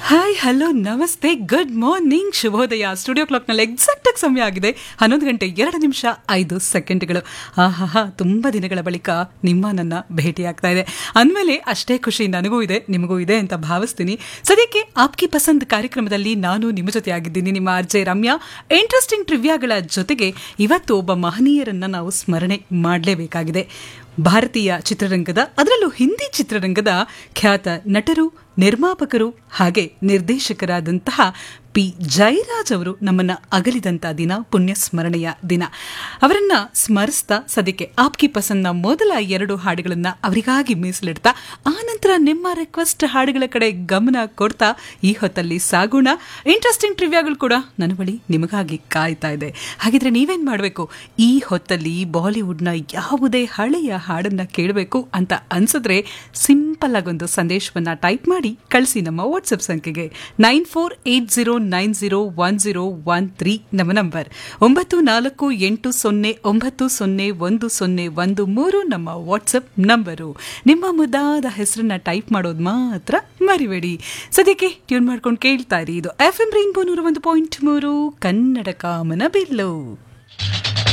hi hello ನಮಸ್ತೆ good morning ಶುಭೋದಯ studio ಕ್ಲಾಕ್ನಲ್ಲಿ ಎಕ್ಸಾಕ್ಟ್ ಆಗಿ ಸಮಯ ಆಗಿದೆ ಹನ್ನೊಂದು ಗಂಟೆ ಎರಡು ನಿಮಿಷ ಐದು ಸೆಕೆಂಡ್ಗಳು ಆಹಾ ತುಂಬ ದಿನಗಳ ಬಳಿಕ ನಿಮ್ಮ ನನ್ನ ಭೇಟಿಯಾಗ್ತಾ ಇದೆ ಅಂದಮೇಲೆ ಅಷ್ಟೇ ಖುಷಿ ನನಗೂ ಇದೆ ನಿಮಗೂ ಇದೆ ಅಂತ ಭಾವಿಸ್ತೀನಿ ಸದ್ಯಕ್ಕೆ ಆಪ್ಕಿ ಪಸಂದ್ ಕಾರ್ಯಕ್ರಮದಲ್ಲಿ ನಾನು ನಿಮ್ಮ ಜೊತೆ ಆಗಿದ್ದೀನಿ ನಿಮ್ಮ ಅರ್ಜೆ ರಮ್ಯಾ ಇಂಟ್ರೆಸ್ಟಿಂಗ್ ಟ್ರಿವ್ಯಾಗಳ ಜೊತೆಗೆ ಇವತ್ತು ಒಬ್ಬ ಮಹನೀಯರನ್ನ ನಾವು ಸ್ಮರಣೆ ಮಾಡಲೇಬೇಕಾಗಿದೆ ಭಾರತೀಯ ಚಿತ್ರರಂಗದ ಅದರಲ್ಲೂ ಹಿಂದಿ ಚಿತ್ರರಂಗದ ಖ್ಯಾತ ನಟರು ನಿರ್ಮಾಪಕರು ಹಾಗೆ ನಿರ್ದೇಶಕರಾದಂತಹ ಪಿ ಜಯರಾಜ್ ಅವರು ನಮ್ಮನ್ನ ಅಗಲಿದಂತ ದಿನ ಪುಣ್ಯ ಸ್ಮರಣೆಯ ದಿನ ಅವರನ್ನ ಸ್ಮರಿಸ್ತಾ ಸದ್ಯಕ್ಕೆ ಆಪ್ಕಿ ಪಸಂದ್ನ ಮೊದಲ ಎರಡು ಹಾಡುಗಳನ್ನ ಅವರಿಗಾಗಿ ಮೀಸಲಿಡ್ತಾ ಆನಂತರ ನಿಮ್ಮ ರಿಕ್ವೆಸ್ಟ್ ಹಾಡುಗಳ ಕಡೆ ಗಮನ ಕೊಡ್ತಾ ಈ ಹೊತ್ತಲ್ಲಿ ಸಾಗೋಣ ಇಂಟ್ರೆಸ್ಟಿಂಗ್ ಟ್ರಿವ್ಯಾಗಳು ಕೂಡ ನನ್ನ ಬಳಿ ನಿಮಗಾಗಿ ಕಾಯ್ತಾ ಇದೆ ಹಾಗಿದ್ರೆ ನೀವೇನ್ ಮಾಡಬೇಕು ಈ ಹೊತ್ತಲ್ಲಿ ಬಾಲಿವುಡ್ನ ಯಾವುದೇ ಹಳೆಯ ಹಾಡನ್ನ ಕೇಳಬೇಕು ಅಂತ ಅನ್ಸಿದ್ರೆ ಸಿಂಪಲ್ ಆಗೊಂದು ಸಂದೇಶವನ್ನ ಟೈಪ್ ಮಾಡಿ ಕಳಿಸಿ ನಮ್ಮ ವಾಟ್ಸಪ್ ಸಂಖ್ಯೆಗೆ nine four eight zero nine zero one zero one three ನಮ್ಮ ನಂಬರ್ ಒಂಬತ್ತು ನಾಲ್ಕು ಎಂಟು ಸೊನ್ನೆ ಒಂಬತ್ತು ಸೊನ್ನೆ ಒಂದು ಸೊನ್ನೆ ಒಂದು ಮೂರು ನಮ್ಮ ವಾಟ್ಸಪ್ ನಂಬರು ನಿಮ್ಮ ಮುದ್ದಾದ ಹೆಸರನ್ನ ಟೈಪ್ ಮಾಡೋದು ಮಾತ್ರ ಮರಿಬೇಡಿ ಸದ್ಯಕ್ಕೆ ಟ್ಯೂನ್ ಮಾಡ್ಕೊಂಡು ಕೇಳ್ತಾ ಇರಿ ಇದು ಎಫ್ ಎಂ ರೈನ್ಬೋ ನೂರ ಒಂದು ಪಾಯಿಂಟ್ ಮೂರು ಕನ್ನಡ ಕಾಮನ ಬಿಲ್ಲು